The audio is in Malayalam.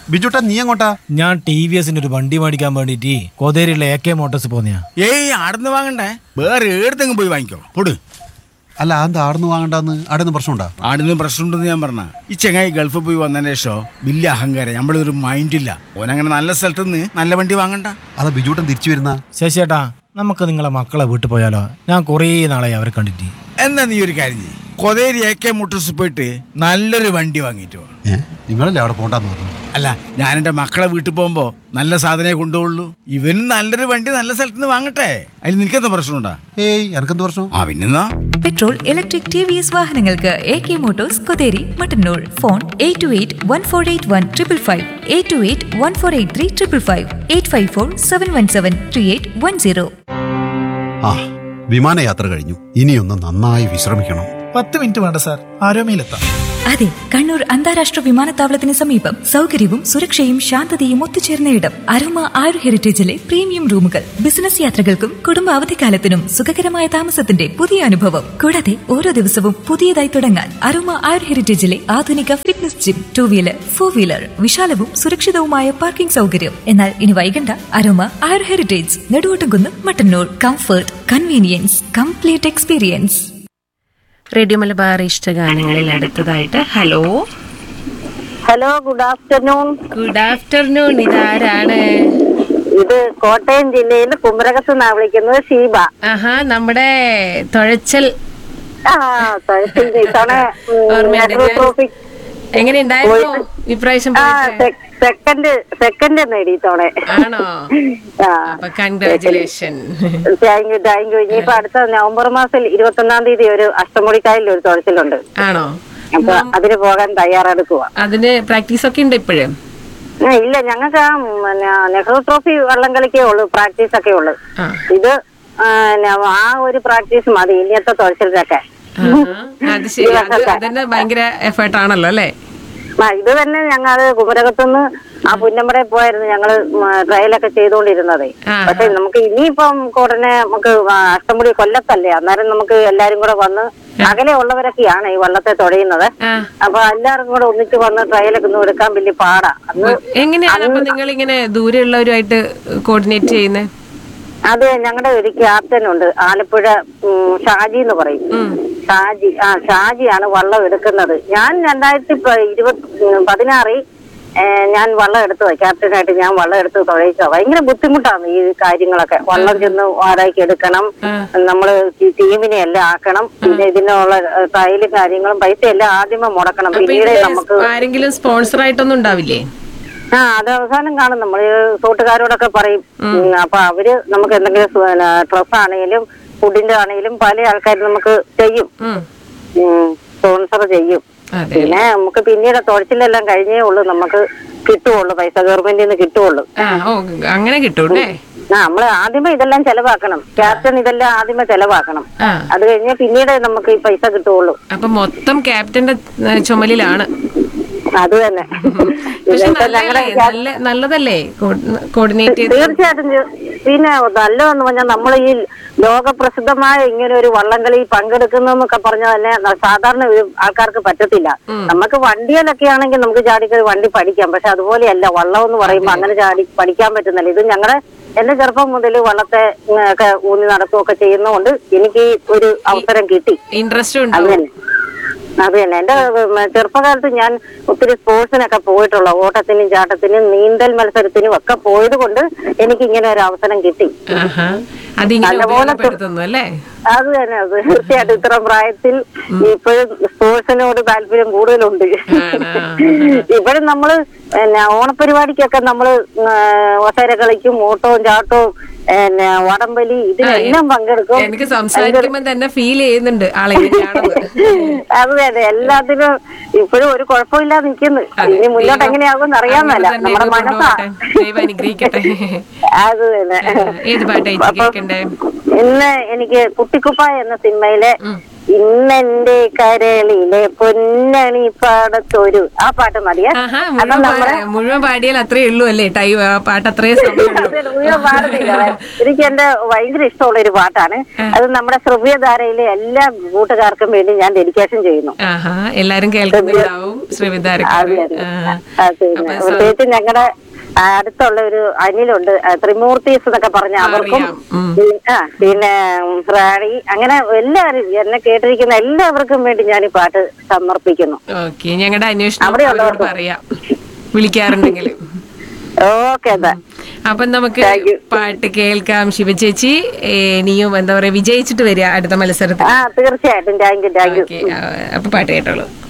ബിജുട്ടാ നീ എങ്ങോട്ടാ ഞാൻ ടി വി എസിന്റെ ഒരു വണ്ടി മേടിക്കാൻ വേണ്ടിട്ട് കോതേരിയിലെ എ കെ മോട്ടോഴ്സ് പോന്നെയാ ഏയ് ആടുന്ന് വാങ്ങണ്ടേ വേറെ ഏടത്തെങ്കിലും പോയി വാങ്ങിക്കോ പൊട് അല്ല എന്താ ആടുന്ന് വാങ്ങണ്ടെന്ന് ആടുന്ന് പ്രശ്നമുണ്ടാ ആടുന്ന് പ്രശ്നമുണ്ടെന്ന് ഞാൻ പറഞ്ഞ ഈ ചെങ്ങായി ഗൾഫിൽ പോയി വന്നതിന് ശേഷം വലിയ അഹങ്കാരം നമ്മളൊരു മൈൻഡില്ല ഓനങ്ങനെ നല്ല സ്ഥലത്ത് നിന്ന് നല്ല വണ്ടി വാങ്ങണ്ട അതാ ബിജുട്ടൻ തിരിച്ചു വരുന്ന ശശിയേട്ടാ നമുക്ക് നിങ്ങളെ മക്കളെ വീട്ടിൽ പോയാലോ ഞാൻ കുറേ നാളായി അവരെ കണ്ടിട്ട് എന്നാ നീ ഒരു കാര്യം ചെയ്യ് കൊതേരി എ കെ മോട്ടോഴ്സ് പോയിട്ട് നല്ലൊരു വണ്ടി വാങ്ങിയിട്ട് വാ ഏ നിങ്ങളല്ലേ അവിടെ പോണ്ടെന്ന് പറഞ്ഞു അല്ല ഞാൻ എൻ്റെ മക്കളെ വീട്ടിൽ പോകുമ്പോൾ നല്ല സാധനമേ കൊണ്ടുപോകുള്ളൂ ഇവനും നല്ലൊരു വണ്ടി നല്ല സ്ഥലത്ത് നിന്ന് വാങ്ങട്ടെ അതിൽ നിനക്കെന്താ പ്രശ്നമുണ്ടാ ഏയ് എനക്കെന്ത് പ്രശ്നം ആ പിന്നെന്നാ petrol electric T V S വാഹനങ്ങൾക്ക് A K motors Kotheri Mattannur phone eight two eight one four eight one triple five eight two eight one four eight three triple five eight five four seven one seven three eight one zero ആ വിമാനയാത്ര കഴിഞ്ഞു ഇനിയൊന്ന് നന്നായി വിശ്രമിക്കണം പത്ത് മിനിറ്റ് വേണ്ട സാർ ആരോമയിലെത്താം അതെ കണ്ണൂർ അന്താരാഷ്ട്ര വിമാനത്താവളത്തിന് സമീപം സൗകര്യവും സുരക്ഷയും ശാന്തതയും ഒത്തുചേർന്ന ഇടം അരോമ ആയുർ ഹെറിറ്റേജിലെ പ്രീമിയം റൂമുകൾ ബിസിനസ് യാത്രകൾക്കും കുടുംബ അവധിക്കാലത്തിനും സുഖകരമായ താമസത്തിന്റെ പുതിയ അനുഭവം കൂടാതെ ഓരോ ദിവസവും പുതിയതായി തുടങ്ങാൻ അരോമ ആയുർ ഹെറിറ്റേജിലെ ആധുനിക fitness gym two wheeler four wheeler വിശാലവും സുരക്ഷിതവുമായ പാർക്കിംഗ് സൗകര്യം എന്നാൽ ഇനി വൈകണ്ട Aroma Ayur heritage Neduvottumkunnu Mattannur comfort convenience complete experience radio Malabar ഇഷ്ടഗാനങ്ങളിൽ അടുത്തതായിട്ട് hello hello good afternoon good afternoon ഇതാരാണ് ഇത് കോട്ടയം ജില്ലയിൽ കുമരകത്ത് നിന്നാണ് വിളിക്കുന്നത് ഷീബ ആഹാ നമ്മുടെ തുഴച്ചൽ ആ തഹസിൽ ഇത്തവണ ഉം, ഓർമ്മയുണ്ട് നെഹ്റു ഞാൻ. ട്രോഫി എങ്ങനെ ഉണ്ടായിരുന്നു ഇപ്രാവശ്യം ആ പോയിട്ട്? സെക്കൻഡ് സെക്കൻഡ് നേടി ഇത്തവണ ആണോ ആ അപ്പൊ congratulation thank you thank you ഇനിയിപ്പോ അടുത്ത നവംബർ മാസത്തിൽ ഇരുപത്തൊന്നാം തീയതി ഒരു അഷ്ടമുടിക്കായലിൽ ഒരു തുഴച്ചിലുണ്ട് ആണോ അപ്പൊ അതിന് പോകാൻ തയ്യാറെടുക്കുക അതിന് പ്രാക്ടീസ് ഒക്കെ ഉണ്ട് ഇപ്പോഴും ആ, ഇല്ല ഞങ്ങൾക്ക് ആ ഉം, പിന്നെ നെഹ്റു ട്രോഫി വള്ളം കളിക്കേ ഉള്ളൂ പ്രാക്ടീസ് ഒക്കെ ഉള്ളു ആ. ഇത് ആ, ന- ആ ഒരു പ്രാക്ടീസ് മതി ഇനിയത്തെ തുഴച്ചിലൊക്കെ ആഹാ. അത് ശരി അത് അതന്നെ ഭയങ്കര എഫേർട്ട് ആണല്ലോ അല്ലേ ആ, ഇത് തന്നെ ഞങ്ങള് കുമരകത്തുനിന്ന് ആ പുന്നമ്പടെ പോയായിരുന്നു ഞങ്ങള് ട്രയലൊക്കെ ചെയ്തുകൊണ്ടിരുന്നത് ആ, പക്ഷെ നമുക്ക് ഇനിയിപ്പം ഉടനെ നമുക്ക് ആ അഷ്ടമുടി കൊല്ലത്തല്ലേ അന്നേരം നമുക്ക് എല്ലാരും കൂടെ വന്ന് അകലെ ഉള്ളവരൊക്കെയാണ് ഈ വള്ളത്തെ തുഴയുന്നത് ആ. അപ്പൊ എല്ലാവർക്കും കൂടെ ഒന്നിച്ച് വന്ന് ട്രയലൊക്കെ ഒന്നും എടുക്കാൻ വലിയ പാടാ അന്ന് എങ്ങനെയാണ് അപ്പൊ നിങ്ങൾ ഇങ്ങനെ ദൂരെയുള്ളവരുമായിട്ട് കോർഡിനേറ്റ് ചെയ്യുന്നത് അത് ഞങ്ങളുടെ ഒരു ക്യാപ്റ്റൻ ഉണ്ട് ആലപ്പുഴ ഉം, ഷാജി എന്ന് പറയും ഷാജി ആ ഷാജിയാണ് വള്ളം എടുക്കുന്നത് ഞാൻ രണ്ടായിരത്തി പ- ഇരുപത്തി ഉം, പതിനാറിൽ ഏ, ഞാൻ വള്ളം എടുത്തത് ക്യാപ്റ്റനായിട്ട് ഞാൻ വള്ളം എടുത്ത് തുഴയിച്ച ഭയങ്കര ബുദ്ധിമുട്ടാണ് ഈ കാര്യങ്ങളൊക്കെ വള്ളം ചെന്ന് വാടകയ്ക്ക് എടുക്കണം നമ്മള് ഈ ടീമിനെ എല്ലാം ആക്കണം പിന്നെ ഇതിനുള്ള ട്രയലും കാര്യങ്ങളും പൈസ എല്ലാം ആദ്യമേ മുടക്കണം അപ്പൊ പിന്നീട് ഇതില് നമുക്ക് ആരെങ്കിലും സ്പോൺസർ ആയിട്ടൊന്നും ഉണ്ടാവില്ലേ ആ അത് അവസാനം കാണും നമ്മൾ കൂട്ടുകാരോടൊക്കെ പറയും ഉം, അപ്പൊ അവര് നമുക്ക് എന്തെങ്കിലും ഡ്രസ് ആണെങ്കിലും ഫുഡിന്റെ ആണെങ്കിലും പല ആൾക്കാരും നമുക്ക് ചെയ്യും ഉം. സ്പോൺസർ ചെയ്യും അതെ പിന്നെ നമുക്ക് പിന്നീട് തുഴച്ചിലെല്ലാം കഴിഞ്ഞേ ഉള്ളൂ നമുക്ക് കിട്ടുള്ളൂ പൈസ ഗവൺമെന്റിൽ നിന്ന് കിട്ടുള്ളൂ ആ ഓ അങ്ങനെ കിട്ടൂല്ലേ ആ നമ്മള് ആദ്യമേ ഇതെല്ലാം ചെലവാക്കണം ക്യാപ്റ്റൻ ഇതെല്ലാം ആദ്യമേ ചെലവാക്കണം ആ അത് കഴിഞ്ഞ് പിന്നീട് നമുക്ക് ഈ പൈസ കിട്ടുള്ളൂ അപ്പൊ മൊത്തം ക്യാപ്റ്റന്റെ ഏ, ചുമലിലാണ് അത് തന്നെ പക്ഷെ ഇതൊക്കെ നല്ലതല്ലേ ഞങ്ങളുടെ നല്ല നല്ലതല്ലേ കോർഡിനേറ്റ് ചെയ്ത് തീർച്ചയായിട്ടും ചെ- പിന്നെ നല്ലതെന്ന് പറഞ്ഞാൽ നമ്മൾ ഈ ലോകപ്രസിദ്ധമായ ഇങ്ങനെ ഒരു വള്ളംകളി പങ്കെടുക്കുന്നൊക്കെ പറഞ്ഞാൽ തന്നെ ന- സാധാരണ ഒരു ആൾക്കാർക്ക് പറ്റത്തില്ല നമുക്ക് വണ്ടിയിലൊക്കെ ആണെങ്കിൽ നമുക്ക് ചാടിക്കറി വണ്ടി പഠിക്കാം പക്ഷെ അതുപോലെയല്ല വള്ളം എന്ന് പറയുമ്പോൾ അങ്ങനെ ചാടി പഠിക്കാൻ പറ്റുന്നില്ല ഇത് ഞങ്ങളുടെ എന്റെ ചെറുപ്പം മുതൽ വള്ളത്തെ ഉം, ഒക്കെ ഊന്നി നടക്കുകയൊക്കെ ചെയ്യുന്നതുകൊണ്ട് എനിക്ക് ഈ ഒരു അവസരം കിട്ടി ഇൻട്രസ്റ്റ് അത് ഉണ്ടോ തന്നെ അത് തന്നെ എന്റെ ഉം, ചെറുപ്പകാലത്ത് ഞാൻ ഒത്തിരി സ്പോർട്സിനൊക്കെ പോയിട്ടുള്ള ഓട്ടത്തിനും ചാട്ടത്തിനും നീന്തൽ മത്സരത്തിനും ഒക്കെ പോയത് കൊണ്ട് എനിക്ക് ഇങ്ങനെ ഒരു അവസരം കിട്ടി ആഹാ അതിങ്ങനെ നല്ലപോലെ ഉപയോഗപ്പെടുത്തുന്നു അല്ലേ അത് തന്നെ അത് തീർച്ചയായിട്ടും ഇത്ര പ്രായത്തിൽ ഇപ്പോഴും സ്പോർട്സിനോട് താല്പര്യം കൂടുതലുണ്ട് ഇപ്പോഴും നമ്മള് പിന്നെ ഓണപരിപാടിക്കൊക്കെ നമ്മള് ഒസര കളിക്കും ഓട്ടവും ചാട്ടവും പിന്നെ വടംവലി ഇതിനെല്ലാം പങ്കെടുക്കും എനിക്ക് സംസാരിക്കുമ്പോ തന്നെ ഫീൽ ചെയ്യുന്നുണ്ട് ആളെങ്ങനെയാണെന്ന് അത് തന്നെ എല്ലാത്തിനും ഇപ്പോഴും ഒരു കുഴപ്പമില്ലാതെ നിൽക്കുന്നു ഇനി മുന്നോട്ട് എങ്ങനെയാകുമെന്ന് അറിയാമല്ല അങ്ങനെ തന്നെ നമ്മുടെ ഇത് മനസ്സാ കൊണ്ടുപോകട്ടെ. ദൈവം അനുഗ്രഹിക്കട്ടെ അത് തന്നെ ഏത് പാട്ടാ ചേച്ചി അപ്പം കേൾക്കണ്ടേ ഇന്ന് എനിക്ക് കുട്ടിക്കുപ്പ എന്ന സിനിമയിലെ ഇന്നെന്റെ കരളിലെ പൊന്നണി പാടത്തൊരു ആ പാട്ട് മതിയേ ആഹാ അപ്പൊ മുഴുവൻ നമ്മള് പാ- മുഴുവൻ പാടിയാൽ അത്രേ ഉള്ളൂ അല്ലേ ടൈം ആ പാട്ട് അത്രയും സമയമുള്ളൂ അത് മുഴുവൻ പാടുന്നില്ല എനിക്ക് എന്റെ ഭയങ്കര ഇഷ്ടമുള്ള ഒരു പാട്ടാണ് അത് നമ്മുടെ ശ്രവ്യധാരയിലെ എല്ലാ കൂട്ടുകാർക്കും വേണ്ടി ഞാൻ ഡെഡിക്കേഷൻ ചെയ്യുന്നു ആഹാ എല്ലാരും കേൾക്കുന്നുണ്ടാവും ശ്രീവിദ്യാരക്കാര് അതെ, അതെ. അത് തന്നെ. പ്രത്യേകിച്ച് ഞങ്ങളുടെ അടുത്തുള്ള ഒരു അനിലുണ്ട് ആ, ത്രിമൂർത്തീസ് എന്നൊക്കെ പറഞ്ഞ അവർക്കും അറിയാം. ഉം. പി- ആ, പിന്നെ ഉം, റാണി അങ്ങനെ എല്ലാവരും എന്നെ കേട്ടിരിക്കുന്ന എല്ലാവർക്കും വേണ്ടി ഞാൻ ഈ പാട്ട് സമർപ്പിക്കുന്നു ഓക്കെ ഞങ്ങളുടെ അന്വേഷണം അവിടെ അവരോട് ഉള്ളവർക്ക്. പറയാം വിളിക്കാറുണ്ടെങ്കിൽ ഓക്കെ എന്താ അപ്പൊ നമുക്ക് Thank you. പാട്ട് കേൾക്കാം ശിവചേച്ചി ഏ, നീയും എന്താ പറയാ വിജയിച്ചിട്ട് വരിക അടുത്ത മത്സരത്തിൽ ആ തീർച്ചയായിട്ടും thank you thank you okay അപ്പൊ പാട്ട് കേട്ടോളൂ